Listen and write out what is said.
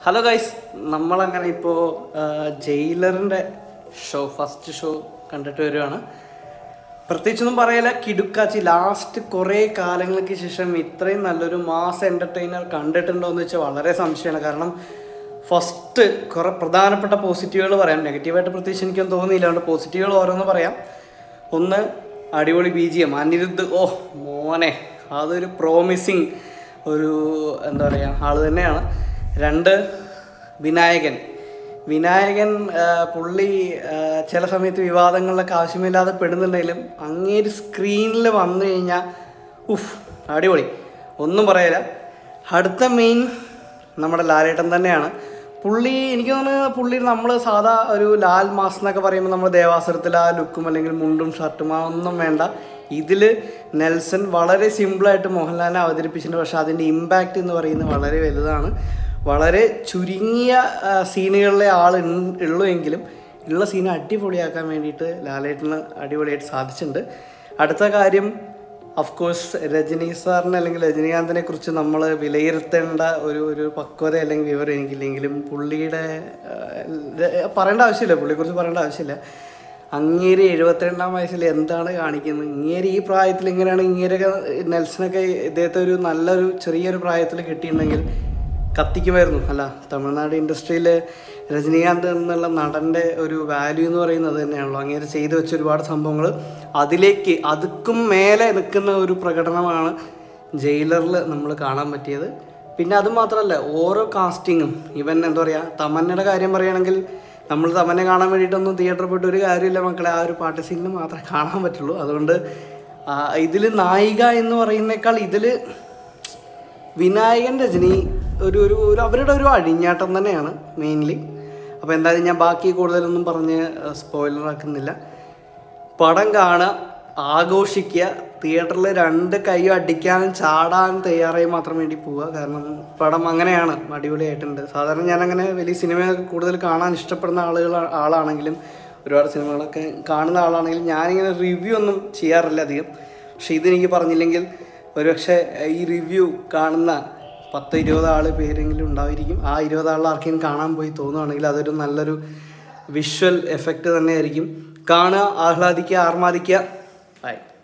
hello guys നമ്മളങ്ങനെ ഇപ്പോൾ ജയിലറിൻ്റെ show first show കണ്ടിട്ട് വരുവാണ് പ്രത്യേകിച്ചൊന്നും പറയില്ല കിടുക്കാച്ചി ലാസ്റ്റ് കുറേ കാലങ്ങൾക്ക് ശേഷം ഇത്രയും നല്ലൊരു മാസ് എൻ്റർടൈനർ കണ്ടിട്ടുണ്ടോ എന്ന് വെച്ചാൽ വളരെ സംശയമാണ് കാരണം ഫസ്റ്റ് കുറേ പ്രധാനപ്പെട്ട പോസിറ്റീവുകൾ പറയാം നെഗറ്റീവായിട്ട് പ്രത്യേകിച്ച് എനിക്കൊന്നും തോന്നിയില്ല അതുകൊണ്ട് പോസിറ്റീവുകൾ ഓരോന്ന് പറയാം ഒന്ന് അടിപൊളി ബി ജി എം അനിരുദ്ധ് ഓ മോനെ അതൊരു പ്രോമിസിങ് ഒരു എന്താ പറയുക ആൾ തന്നെയാണ് രണ്ട് വിനായകൻ വിനായകൻ ആ, പുള്ളി ആ, ചില സമയത്ത് വിവാദങ്ങളിലൊക്കെ ആവശ്യമില്ലാതെ പെടുന്നുണ്ടെങ്കിലും അങ്ങേര് സ്ക്രീനിൽ വന്നു കഴിഞ്ഞാൽ ഉഫ് അടിപൊളി ഒന്നും പറയില്ല അടുത്ത മെയിൻ നമ്മുടെ ലാലേട്ടൻ തന്നെയാണ് പുള്ളി എനിക്ക് തോന്നുന്നു പുള്ളി നമ്മൾ സാധാ ഒരു ലാൽ മാസ് എന്നൊക്കെ പറയുമ്പോൾ നമ്മൾ ദേവാസുരത്തിൽ ആ ലുക്കും അല്ലെങ്കിൽ മുണ്ടും ഷർട്ടും ആ ഒന്നും വേണ്ട ഇതിൽ നെൽസൺ വളരെ സിമ്പിളായിട്ട് മോഹൻലാലിനെ അവതരിപ്പിച്ചിട്ടുണ്ട് പക്ഷേ അതിൻ്റെ ഇമ്പാക്റ്റ് എന്ന് പറയുന്നത് വളരെ വലുതാണ് വളരെ ചുരുങ്ങിയ ആ, സീനുകളിലെ ആൾ ഉൺ- ഉള്ളൂ എങ്കിലും ഉള്ള സീൻ അടിപൊളിയാക്കാൻ വേണ്ടിയിട്ട് ലാലേട്ടന് അടിപൊളിയായിട്ട് സാധിച്ചിട്ടുണ്ട് അടുത്ത കാര്യം ഓഫ് കോഴ്സ് രജനി സാറിനെ അല്ലെങ്കിൽ രജനീകാന്തിനെ കുറിച്ച് നമ്മൾ വിലയിരുത്തേണ്ട ഒരു ഒരു പക്വത അല്ലെങ്കിൽ വിവരം എനിക്കില്ലെങ്കിലും പുള്ളിയുടെ ആ, ര- പറയേണ്ട ആവശ്യമില്ല പുള്ളിയെക്കുറിച്ച് പറയേണ്ട ആവശ്യമില്ല അങ്ങേര് എഴുപത്തിരണ്ടാം വയസ്സിൽ എന്താണ് കാണിക്കുന്നത് ഇങ്ങേര് ഈ പ്രായത്തിൽ ഇങ്ങനെയാണ് ഇങ്ങേരൊക്കെ നെൽസനൊക്കെ ഇദ്ദേഹത്തെ ഒരു നല്ലൊരു ചെറിയൊരു പ്രായത്തിൽ കിട്ടിയിട്ടുണ്ടെങ്കിൽ കത്തിക്കുമായിരുന്നു അല്ല തമിഴ്നാട് ഇൻഡസ്ട്രിയിൽ രജനീകാന്ത് എന്നുള്ള നടൻ്റെ ഒരു വാല്യൂ എന്ന് പറയുന്നത് തന്നെയാണല്ലോ അങ്ങേര് ചെയ്തു വെച്ച ഒരുപാട് സംഭവങ്ങൾ അതിലേക്ക് അതുക്കും മേലെ നിൽക്കുന്ന ഒരു പ്രകടനമാണ് ജയിലറിൽ നമ്മൾ കാണാൻ പറ്റിയത് പിന്നെ അത് മാത്രമല്ല ഓരോ കാസ്റ്റിങ്ങും ഇവൻ എന്താ പറയുക തമന്നയുടെ കാര്യം പറയുകയാണെങ്കിൽ നമ്മൾ തമന്നെ കാണാൻ വേണ്ടിയിട്ടൊന്നും തിയേറ്ററിൽ പോയിട്ട് ഒരു കാര്യമില്ല മക്കളെ ആ ഒരു പാട്ട് സീനിൽ മാത്രമേ കാണാൻ പറ്റുള്ളൂ അതുകൊണ്ട് ഇതിൽ നായിക എന്ന് പറയുന്നേക്കാൾ ഇതിൽ വിനായകൻ രജനി ഒരു ഒരു ഒരു അവരുടെ ഒരു അഴിഞ്ഞാട്ടം തന്നെയാണ് മെയിൻലി അപ്പോൾ എന്തായാലും ഞാൻ ബാക്കി കൂടുതലൊന്നും പറഞ്ഞ് സ്പോയിലർ ആക്കുന്നില്ല പടം കാണുക ആഘോഷിക്കുക തിയേറ്ററിൽ രണ്ട് കൈയും അടിക്കാനും ചാടാനും തയ്യാറായി മാത്രം വേണ്ടി പോവുക കാരണം പടം അങ്ങനെയാണ് അടിപൊളിയായിട്ടുണ്ട് സാധാരണ ഞാൻ അങ്ങനെ വലിയ സിനിമയൊക്കെ കൂടുതൽ കാണാൻ ഇഷ്ടപ്പെടുന്ന ആളുകൾ ആളാണെങ്കിലും ഒരുപാട് സിനിമകളൊക്കെ കാണുന്ന ആളാണെങ്കിലും ഞാനിങ്ങനെ റിവ്യൂ ഒന്നും ചെയ്യാറില്ല അധികം പക്ഷെ ഇതെനിക്ക് പറഞ്ഞില്ലെങ്കിൽ ഒരുപക്ഷെ ഈ റിവ്യൂ കാണുന്ന പത്ത് ഇരുപത് ആൾ പേരെങ്കിലും ഉണ്ടായിരിക്കും ആ ഇരുപത് ആളിൽ ആർക്കെങ്കിലും കാണാൻ പോയി തോന്നുകയാണെങ്കിൽ അതൊരു നല്ലൊരു വിഷ്വൽ എഫക്റ്റ് തന്നെയായിരിക്കും കാണുക ആഹ്ലാദിക്കുക ആർമാദിക്കുക ബൈ